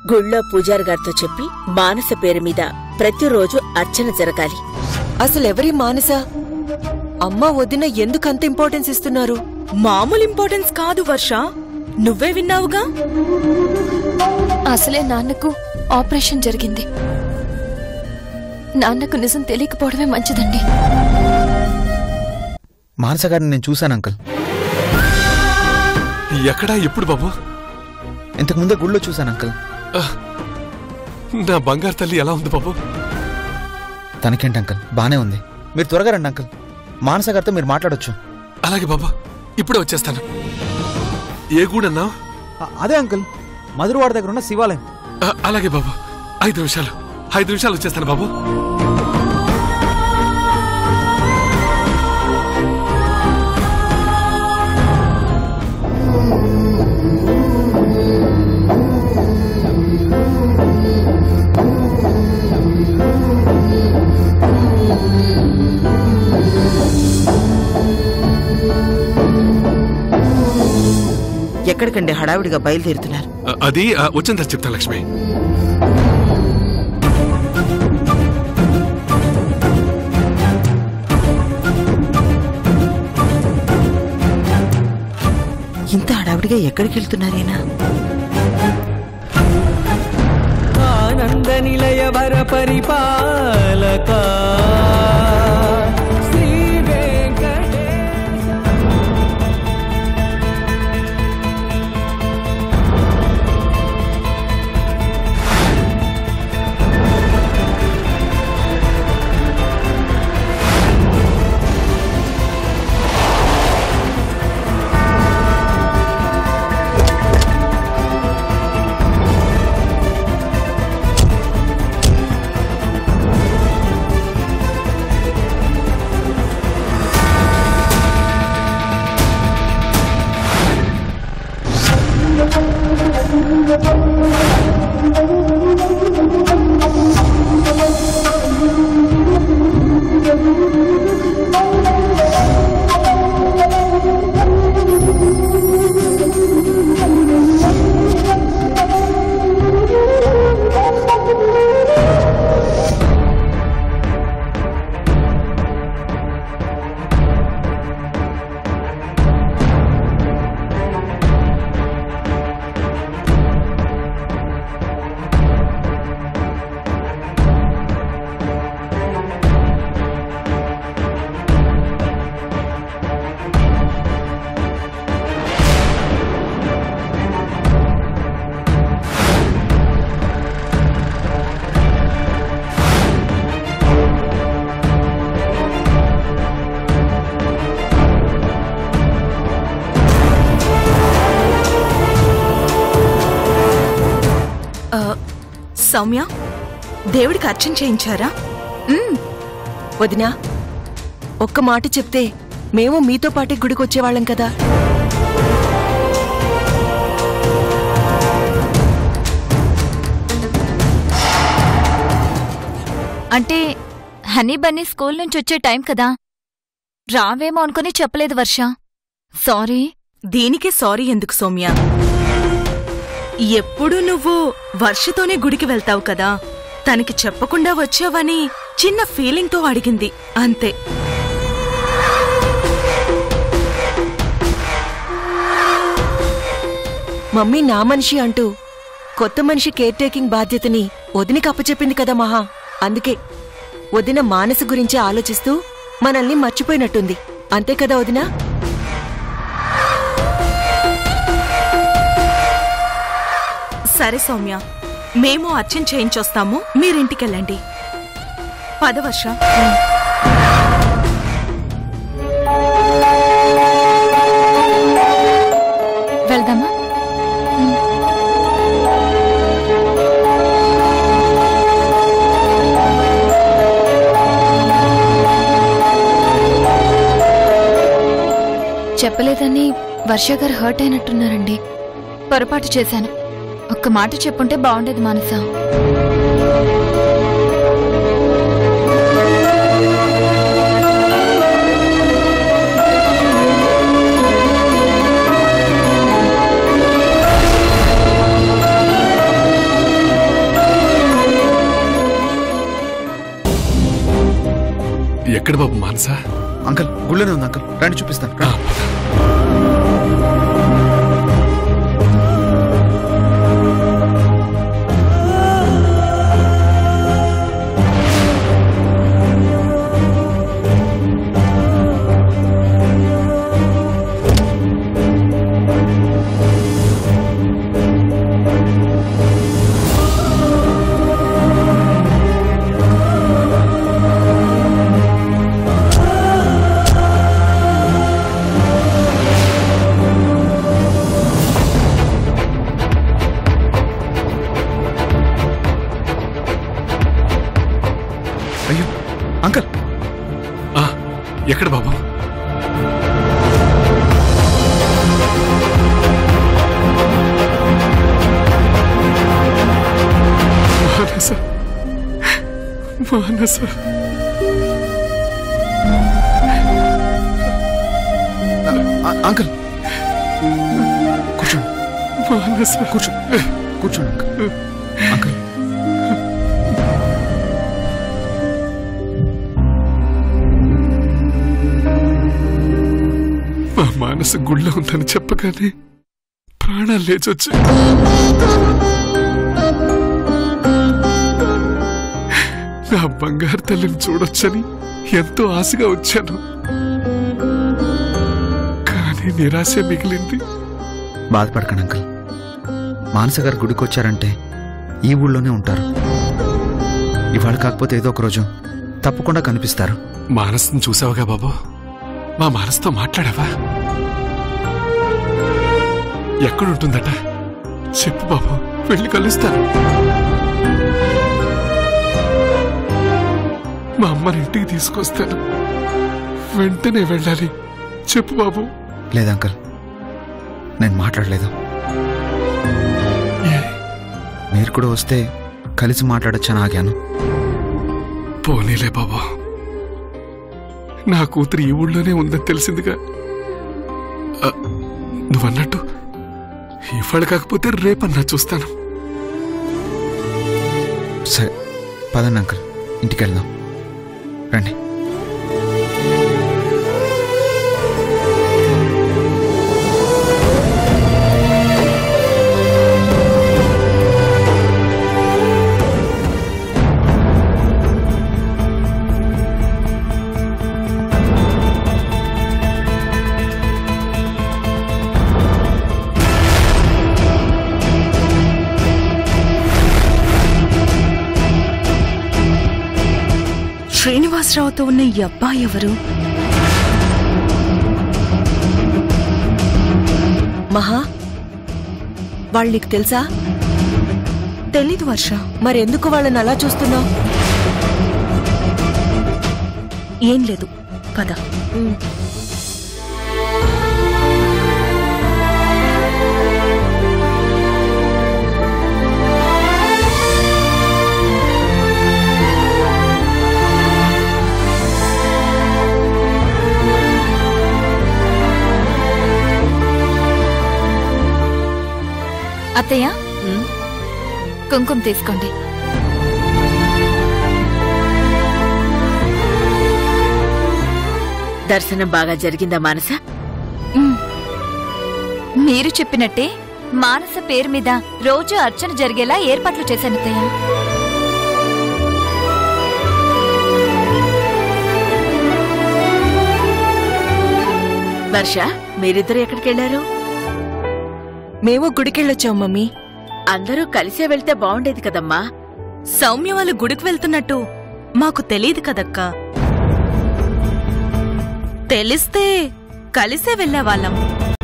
గుళ్ళో పూజారి గారితో చెప్పి మానస పేరు మీద ప్రతిరోజు అర్చన జరగాలి అసలెవరి మానస అమ్మ వదిన ఎందుకంత ఇంపార్టెన్స్ ఇస్తున్నారు మామూలు ఇంపార్టెన్స్ కాదు వర్ష నువ్వే విన్నావుగా అసలే నాన్నకు ఆపరేషన్ జరిగింది నాన్నకు నిజం తెలియకపోవడమే మంచిదండి మానస గారిని నేను చూశాను అంకుల్ ఎక్కడా ఎప్పుడు బాబు ఇంతకు ముందే గుళ్ళో చూశాను అంకుల్ నా బంగారు తల్లి ఎలా ఉంది బాబు తనకేంటి అంకుల్ బానే ఉంది మీరు త్వరగా రండి అంకుల్ మానస గారితో మీరు మాట్లాడొచ్చు అలాగే బాబా ఇప్పుడే వచ్చేస్తాను ఏ గూడన్నా అదే అంకుల్ మధురవాడ దగ్గర ఉన్న శివాలయం అలాగే బాబు ఐదు నిమిషాలు ఐదు నిమిషాలు వచ్చేస్తాను బాబు ఎక్కడికండి హడావిడిగా బయలుదేరుతున్నారు అ- అది ఆ, వచ్చిన తర్వాత చెప్తాను లక్ష్మి ఇంత హడావిడిగా ఎక్కడికి వెళ్తున్నారేనా ఆనంద నిలయ వర పరిపాలక శ్రీ వెంకటేశ ఆ, సౌమ్య దేవుడికి అర్చన చేయించారా వదినా ఒక్క మాట చెప్తే మేము మీతో పాటే గుడికొచ్చేవాళ్ళం కదా అంటే హనీ బన్నీ స్కూల్ నుంచి వచ్చే టైం కదా రావేమో అనుకుని చెప్పలేదు వర్ష సారీ దీనికే సారీ ఎందుకు సౌమ్య ఎప్పుడు నువ్వు వర్షతోనే గుడికి వెళ్తావు కదా తనకి చెప్పకుండా వచ్చావని చిన్న ఫీలింగ్తో అడిగింది అంతే మమ్మీ నా మనిషి అంటూ కొత్త మనిషి కేర్ టేకింగ్ బాధ్యతని వదినికి అప్పచెప్పింది కదా మహా అందుకే వదిన మానస గురించి ఆలోచిస్తూ మనల్ని మర్చిపోయినట్టుంది అంతే కదా వదినా సరే సౌమ్య మేము అర్చన చేయించొస్తాము మీరింటికెళ్ళండి పద వర్ష వెళ్దామా చెప్పలేదని వర్ష గారు హర్ట్ అయినట్టున్నారండి పొరపాటు చేశాను ఒక్క మాట చెప్పుంటే బాగుండేది మానస ఎక్కడ బాబు మానస అంకుల్ గుళ్ళోనే ఉంది అంకుల్ రండి చూపిస్తాను ఆ, రండి. పద. అయ్యో అంకుల్ ఆ, ఎక్కడ బాబు మానస మానస ఆ, అంకుల్ కూర్చోండి మానస కూర్చో కూర్చోండి అంకుల్ అంకుల్ మా మానస గుళ్ళో ఉందని చెప్పగానే ప్రాణాలు లేచొచ్చాయి నా బంగారు తల్లిని చూడొచ్చని ఎంతో ఆశగా వచ్చాను కానీ నిరాశ మిగిలింది బాధపడకండి అంకుల్ మానస గారు గుడికి వచ్చారంటే ఈ ఊళ్ళోనే ఉంటారు ఇవాళ కాకపోతే ఏదో ఒక రోజు తప్పకుండా కనిపిస్తారు మానస్ని చూసావుగా బాబు మా మానస్తో మాట్లాడావా ఎక్కడుంటుందట చెప్పు బాబు వెళ్ళి కలుస్తాను మా అమ్మని ఇంటికి తీసుకొస్తాను వెంటనే వెళ్ళాలి చెప్పు బాబు లేదు అంకుల్ నేను మాట్లాడలేదు ఏ మీరు కూడా వస్తే కలిసి మాట్లాడొచ్చని ఆగాను పోనీలే బాబు నా కూతురు ఈ ఊళ్ళోనే ఉందని తెలిసిందిగా ఆ, నువ్వన్నట్టు ఇవాళ కాకపోతే రేపన్నా చూస్తాను సరే పదండి అంకుల్ ఇంటికి వెళ్దాం రండి శ్రీనివాసరావుతో ఉన్న ఈ అబ్బాయి ఎవరు మహా వాళ్ళు నీకు తెలుసా తెలీదు వర్ష మరెందుకు వాళ్ళని అలా చూస్తున్నావు ఏం లేదు పద అత్తయ్య కుంకుమ తీసుకోండి దర్శనం బాగా జరిగిందా మానస మ్. మీరు చెప్పినట్టే మానస పేరు మీద రోజు అర్చన జరిగేలా ఏర్పాట్లు చేశాను అత్తయ్య వర్ష మీరిద్దరు ఎక్కడికి వెళ్ళారు మేము గుడికెళ్ళొచ్చాం మమ్మీ అందరూ కలిసే వెళ్తే బాగుండేది కదమ్మా సౌమ్య వాళ్ళు గుడికి వెళ్తున్నట్టు మాకు తెలియదు కదక్కా తెలిస్తే కలిసే వెళ్ళేవాళ్ళం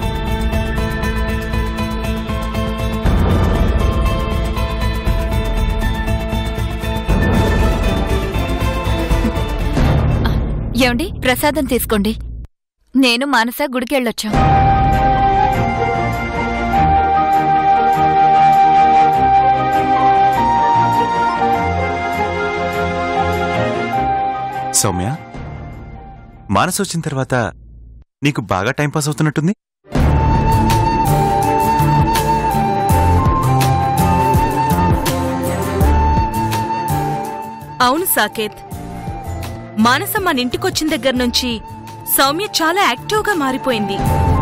ఏమండి ప్రసాదం తీసుకోండి నేను మానస గుడికి వెళ్ళొచ్చాం సౌమ్య మానస వచ్చిన తర్వాత నీకు బాగా టైంపాస్ అవుతున్నట్టుంది అవును సాకేత్ మానస మన ఇంటికొచ్చిన దగ్గర నుంచి సౌమ్య చాలా యాక్టివ్గా మారిపోయింది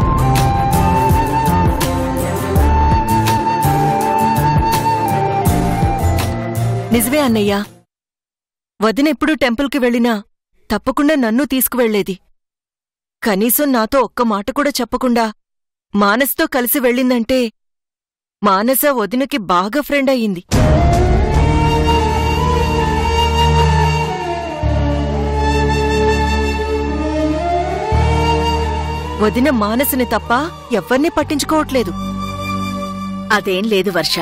నిజమే అన్నయ్యా వదినెప్పుడు టెంపుల్కి వెళ్ళినా తప్పకుండా నన్ను తీసుకువెళ్లేది కనీసం నాతో ఒక్క మాట కూడా చెప్పకుండా మానస్తో కలిసి వెళ్ళిందంటే మానస వదినకి బాగా ఫ్రెండ్ అయ్యింది వదిన మానసుని తప్ప ఎవ్వర్నీ పట్టించుకోవట్లేదు అదేం లేదు వర్ష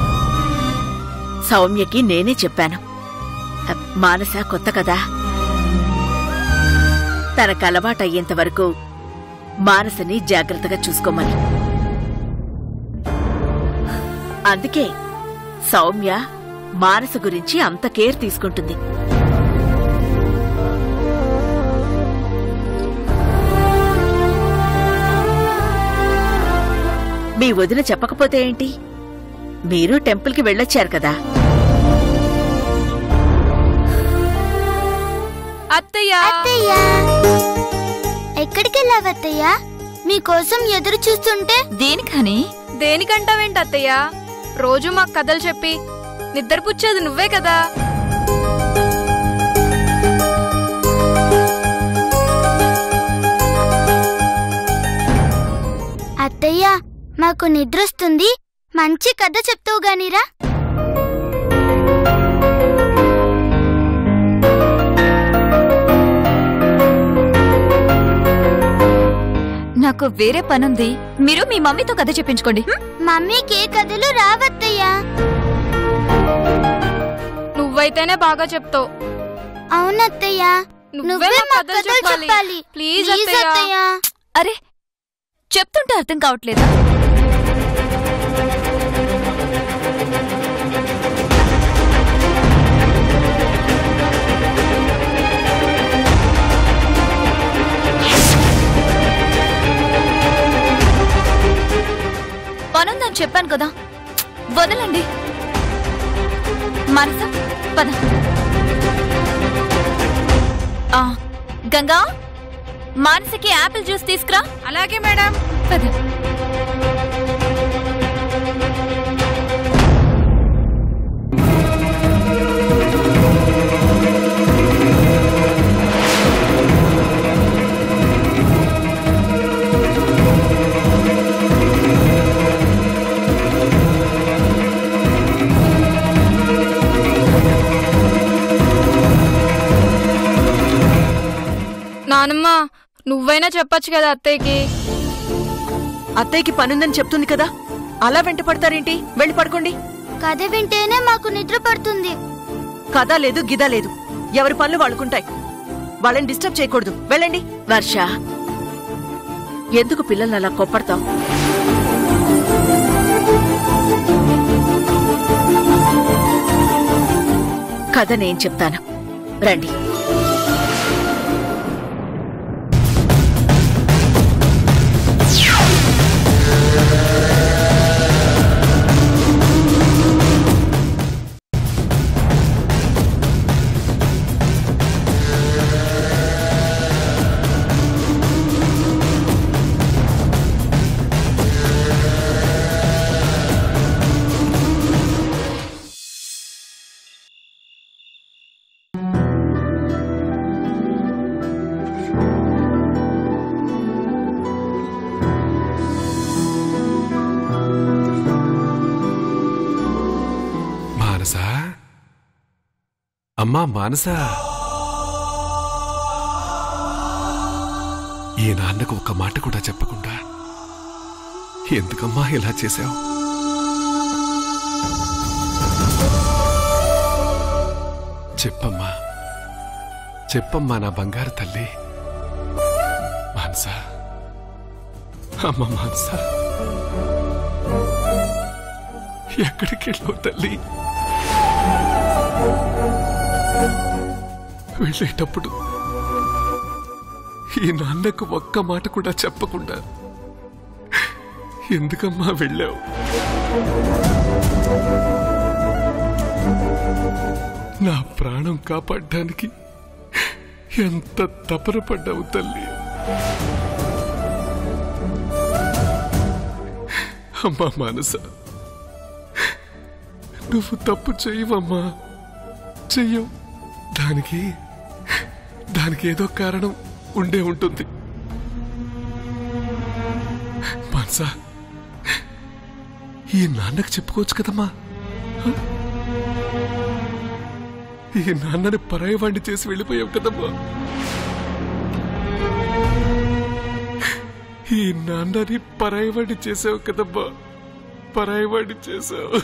సౌమ్యకి నేనే చెప్పాను అ, మానస కొత్త కదా తనకు అలవాటయ్యేంత వరకు మానసని జాగ్రత్తగా చూసుకోమని అందుకే సౌమ్య మానస గురించి అంత కేర్ తీసుకుంటుంది మీ వదిన చెప్పకపోతే ఏంటి మీరు టెంపుల్కి వెళ్ళొచ్చారు కదా అత్తయ్యా అత్తయ్యా ఎక్కడికి వెళ్ళావత్తయ్యా మీకోసం ఎదురు చూస్తుంటే దేనికని దేనికంటావేంటి అత్తయ్యా రోజు మాకు కథలు చెప్పి నిద్రపుచ్చేది నువ్వే కదా అత్తయ్య మాకు నిద్రొస్తుంది మంచి కథ చెప్తావు గానిరా నాకు వేరే పనుంది మీరు మీ మమ్మీతో కథ చెప్పించుకోండి హ్మ్? మమ్మీకి ఏ కథలు రావత్తయ్యా నువ్వైతేనే బాగా చెప్తావు అవునత్తయ్యా నువ్వే మాకు మా కథలు కథలు చెప్పాలి. చెప్పాలి ప్లీజ్ ప్లీజ్ అత్తయ్య. అత్తయ్యా అరే చెప్తుంటే అర్థం కావట్లేదా పనుందని చెప్పాను కదా వదలండి మనస పద ఆ, గంగా మానసకి యాపిల్ జ్యూస్ తీసుకురా అలాగే మేడం పద నానమ్మ నువ్వైనా చెప్పొచ్చు కదా అత్తయ్యకి అత్తయ్యకి పనుందని చెప్తుంది కదా అలా వెంట పడతారేంటి వెళ్ళి పడుకోండి కథ వింటేనే మాకు నిద్ర పడుతుంది కథ లేదు గిద లేదు ఎవరి పనులు వాళ్ళకుంటాయి వాళ్ళని డిస్టర్బ్ చేయకూడదు వెళ్ళండి వర్ష ఎందుకు పిల్లల్ని అలా కొప్పడతావు కథ నేను చెప్తాను రండి మానస అమ్మా మానస ఈ నాన్నకు ఒక్క మాట కూడా చెప్పకుండా ఎందుకమ్మా ఇలా చేశావు చెప్పమ్మా చెప్పమ్మా నా బంగారు తల్లి మానస అమ్మ మానస ఎక్కడికి వెళ్ళావు తల్లి వెళ్ళేటప్పుడు ఈ నాన్నకు ఒక్క మాట కూడా చెప్పకుండా ఎందుకమ్మా వెళ్ళావు నా ప్రాణం కాపాడడానికి ఎంత తపన పడ్డావు తల్లి అమ్మా మానస నువ్వు తప్పు చెయ్యవమ్మా చెయ్యవు దానికి దానికి ఏదో కారణం ఉండే ఉంటుంది మానస ఈ నాన్నకు చెప్పుకోవచ్చు కదమ్మా హ? ఈ నాన్నని పరాయవాణ్ణి చేసి వెళ్ళిపోయావు కదమ్మా ఈ నాన్నని పరాయవాణ్ణి చేసావు కదమ్మా పరాయవాణ్ణి చేసావు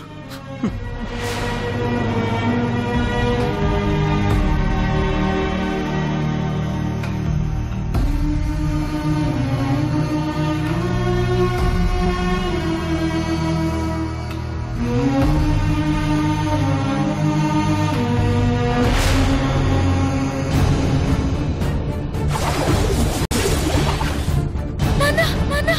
నాన్న నాన్న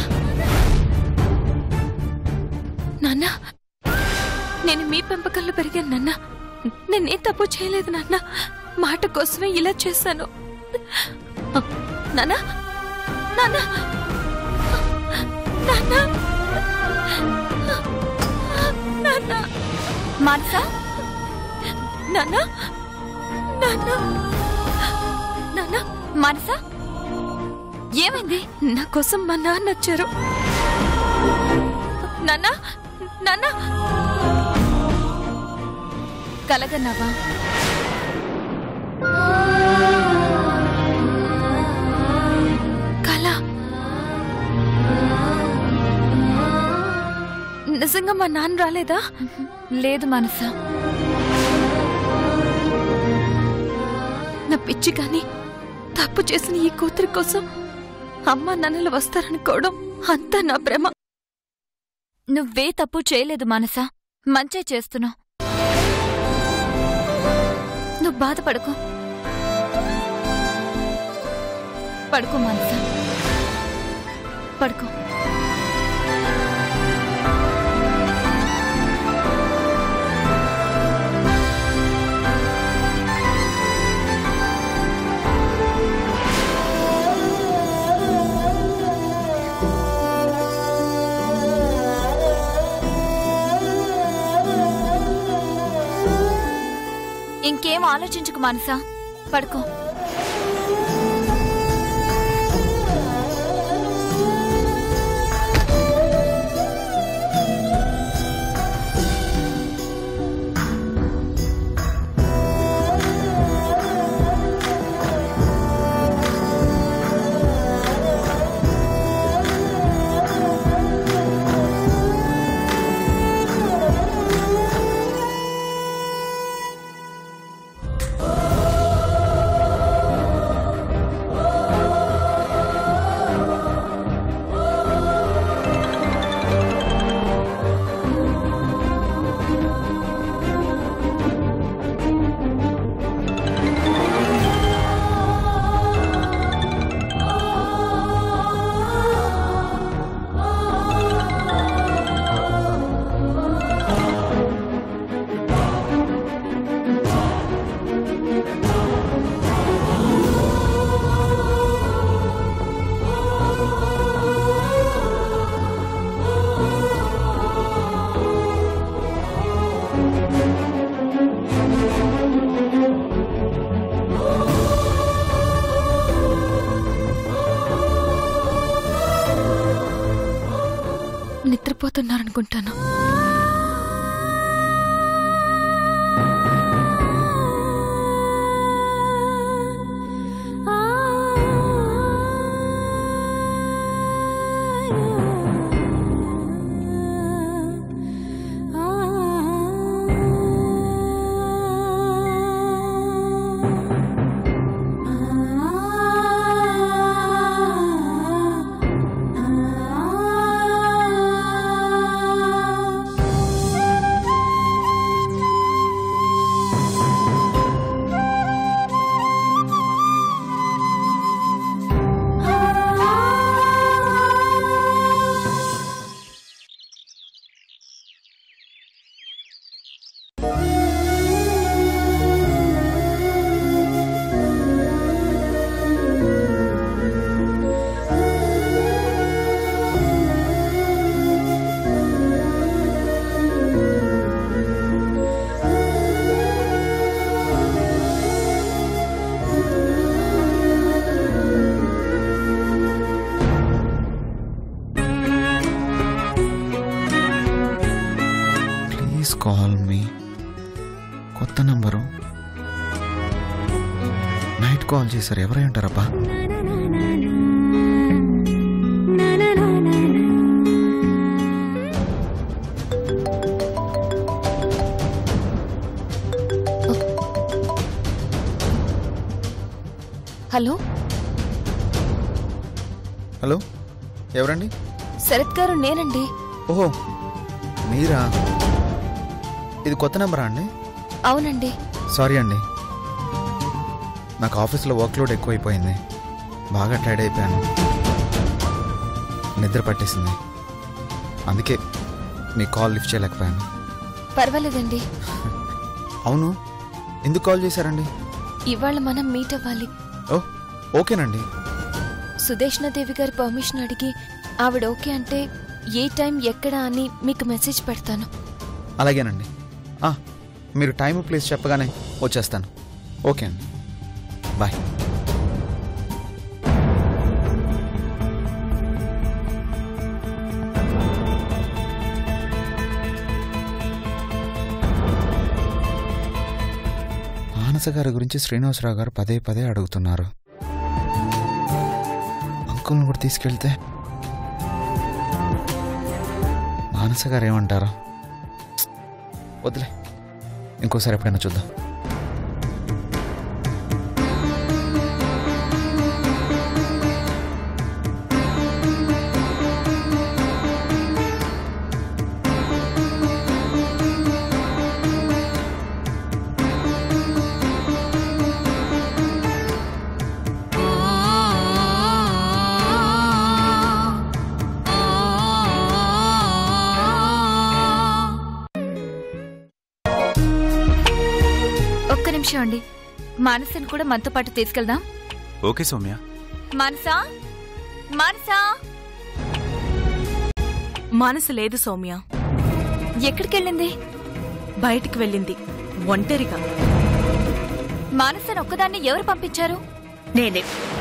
నాన్న నేను మీ పెంపకంలో పెరిగాను నాన్న నేనే తప్పు చేయలేదు నాన్న మాట కోసమే ఇలా చేశాను నాన్న నాన్న నాన్న నాన్న మానస నాన్న నాన్న నాన్న మానస ఏమైంది నా కోసం మా నాన్న వచ్చారు నాన్న నాన్న కలగన్నావా కళ నిజంగా మా నాన్న రాలేదా లేదు మనస నా పిచ్చి కానీ తప్పు చేసిన ఈ కూతురి కోసం అమ్మ నాన్నలు వస్తారనుకోవడం అంతా నా భ్రమ నువ్వే తప్పు చేయలేదు మనస మంచే చేస్తున్నావు నువ్వు బాధపడుకో పడుకో మనస పడుకో ఇంకేం ఆలోచించుకు మనసా పడుకో నిద్రపోతున్నారనుకుంటాను కొత్త నంబరు నైట్ కాల్ చేశారు ఎవరై ఉంటారబ్బా హలో హలో ఎవరండి శరత్ గారు నేనండి ఓహో మీరా ఇది కొత్త నెంబరా అండి అవునండి సారీ అండి నాకు ఆఫీస్లో వర్క్లోడ్ ఎక్కువైపోయింది బాగా టైర్డ్ అయిపోయాను నిద్ర పట్టేసింది అందుకే మీ కాల్ లిఫ్ట్ చేయలేకపోయాను పర్వాలేదండి అవును ఎందుకు కాల్ చేశారండి ఇవాళ మనం మీట్ అవ్వాలి ఓ ఓకేనండి సుదేష్ణాదేవి గారి పర్మిషన్ అడిగి ఆవిడ ఓకే అంటే ఏ టైం ఎక్కడ అని మీకు మెసేజ్ పెడతాను అలాగేనండి ఆ, మీరు టైం ప్లేస్ చెప్పగానే వచ్చేస్తాను ఓకే అండి బాయ్ మానస గారి గురించి శ్రీనివాసరావు గారు పదే పదే అడుగుతున్నారు అంకుల్ని కూడా తీసుకెళ్తే మానస గారు ఏమంటారు వదిలే ఇంకోసారి ఎప్పుడైనా చూద్దాం ఒక్క నిమిషం అండి మానసని కూడా మనతో పాటు తీసుకెళ్దాం ఓకే సౌమ్య మానసా మానసా మనసు లేదు సౌమ్య ఎక్కడికెళ్ళింది బయటికి వెళ్ళింది ఒంటరిగా మానసని ఒక్కదాన్ని ఎవరు పంపించారు నేనే